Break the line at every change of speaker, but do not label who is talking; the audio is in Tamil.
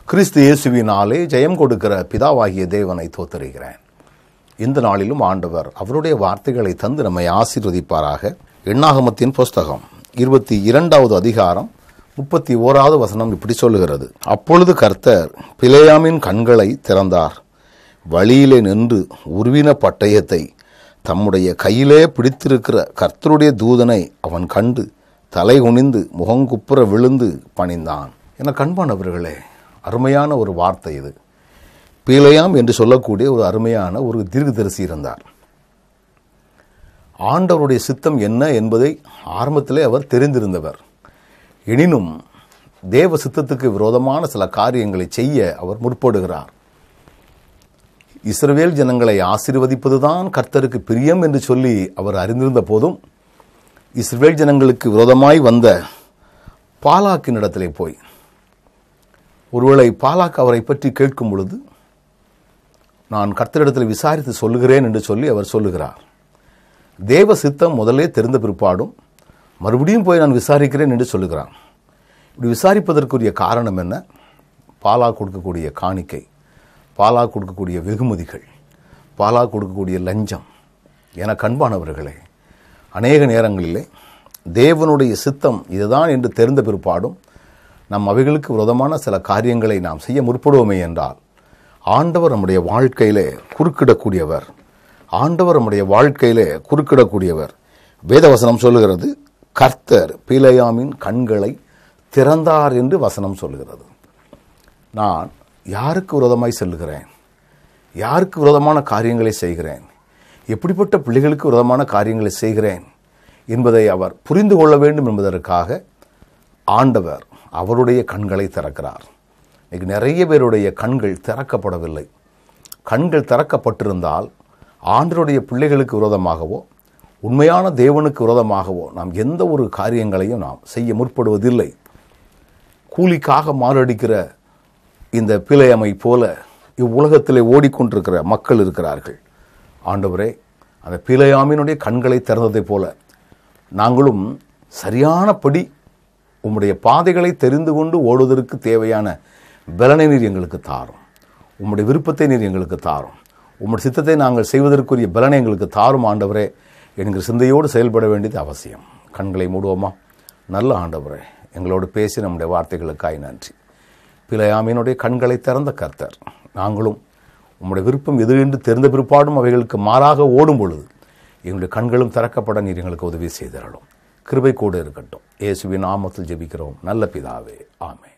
கிறிஸ்து இயேசுவினாலே ஜெயம் கொடுக்கிற பிதாவாகிய தேவனை தோத்தருகிறேன் இந்த நாளிலும் ஆண்டவர் அவருடைய வார்த்தைகளை தந்து நம்மை ஆசீர்வதிப்பாராக எண்ணாகமத்தின் புஸ்தகம் இருபத்தி இரண்டாவது அதிகாரம் முப்பத்தி ஓராவது வசனம் இப்படி சொல்லுகிறது அப்பொழுது கர்த்தர் பிலேயாமின் கண்களை திறந்தார் வழியிலே நின்று உருவின பட்டயத்தை தம்முடைய கையிலே பிடித்திருக்கிற கர்த்தருடைய தூதனை அவன் கண்டு தலை குனிந்து முகங்குப்புற விழுந்து பணிந்தான் என கண்பானவர்களே அருமையான ஒரு வார்த்தை இது பீலையாம் என்று சொல்லக்கூடிய ஒரு அருமையான ஒரு தீர்க்கதரிசி இருந்தார் ஆண்டவருடைய சித்தம் என்ன என்பதை ஆரம்பத்திலே அவர் தெரிந்திருந்தவர் எனினும் தேவ சித்தத்துக்கு விரோதமான சில காரியங்களை செய்ய அவர் முற்படுகிறார் இஸ்ரவேல் ஜனங்களை ஆசீர்வதிப்பதுதான் கர்த்தருக்கு பிரியம் என்று சொல்லி அவர் அறிந்திருந்த போதும் இஸ்ரவேல் ஜனங்களுக்கு விரோதமாய் வந்த பாலாக்கின் இடத்திலே போய் ஒருவேளை பாலாக் அவரை பற்றி கேட்கும் பொழுது நான் கர்த்தரிடத்தில் விசாரித்து சொல்லுகிறேன் என்று சொல்லி அவர் சொல்லுகிறார் தேவ சித்தம் முதலே தெரிந்த பிற்பாடும் மறுபடியும் போய் நான் விசாரிக்கிறேன் என்று சொல்லுகிறான் இப்படி விசாரிப்பதற்குரிய காரணம் என்ன பாலா கொடுக்கக்கூடிய காணிக்கை பாலா கொடுக்கக்கூடிய வெகுமதிகள் பாலா கொடுக்கக்கூடிய லஞ்சம் என கண்பானவர்களே அநேக நேரங்களிலே தேவனுடைய சித்தம் இதுதான் என்று தெரிந்த பிற்பாடும் நம் அவைகளுக்கு விரோதமான சில காரியங்களை நாம் செய்ய முற்படுவோமே என்றால் ஆண்டவர் நம்முடைய வாழ்க்கையிலே குறுக்கிடக்கூடியவர் ஆண்டவர் நம்முடைய வாழ்க்கையிலே குறுக்கிடக்கூடியவர் வேதவசனம் சொல்லுகிறது கர்த்தர் பீலையாமின் கண்களை திறந்தார் என்று வசனம் சொல்லுகிறது நான் யாருக்கு விரோதமாய் செல்லுகிறேன் யாருக்கு விரோதமான காரியங்களை செய்கிறேன் எப்படிப்பட்ட பிள்ளைகளுக்கு விரோதமான காரியங்களை செய்கிறேன் என்பதை அவர் புரிந்து கொள்ள வேண்டும் என்பதற்காக ஆண்டவர் அவருடைய கண்களை திறக்கிறார் இன்னைக்கு நிறைய பேருடைய கண்கள் திறக்கப்படவில்லை கண்கள் திறக்கப்பட்டிருந்தால் ஆண்டருடைய பிள்ளைகளுக்கு விரோதமாகவோ உண்மையான தேவனுக்கு விரோதமாகவோ நாம் எந்த ஒரு காரியங்களையும் நாம் செய்ய முற்படுவதில்லை கூலிக்காக மாரடிக்கிற இந்த பிழையமை போல இவ்வுலகத்திலே ஓடிக்கொண்டிருக்கிற மக்கள் இருக்கிறார்கள் ஆண்டவரே அந்த பிழையாமினுடைய கண்களை திறந்ததைப் போல நாங்களும் சரியானபடி உம்முடைய பாதைகளை தெரிந்து கொண்டு ஓடுவதற்கு தேவையான பலனை நீர் எங்களுக்கு தாரும் உம்முடைய விருப்பத்தை நீர் எங்களுக்கு தாரும் உம்முடைய சித்தத்தை நாங்கள் செய்வதற்குரிய பலனை எங்களுக்கு தாரும் ஆண்டவரே என்கிற சிந்தையோடு செயல்பட வேண்டியது அவசியம் கண்களை மூடுவோமா நல்ல ஆண்டவரே எங்களோடு பேசி நம்முடைய வார்த்தைகளுக்காய் நன்றி பிழையாமியினுடைய கண்களை திறந்த கர்த்தர் நாங்களும் உம்முடைய விருப்பம் எது என்று தெரிந்த பிற்பாடும் அவைகளுக்கு மாறாக ஓடும் பொழுது எங்களுடைய கண்களும் திறக்கப்பட நீர் எங்களுக்கு உதவி செய்திடலும் கிருபை கூட இருக்கட்டும் இயேசுவின் நாமத்தில் ஜெபிக்கிறோம் நல்ல பிதாவே ஆமே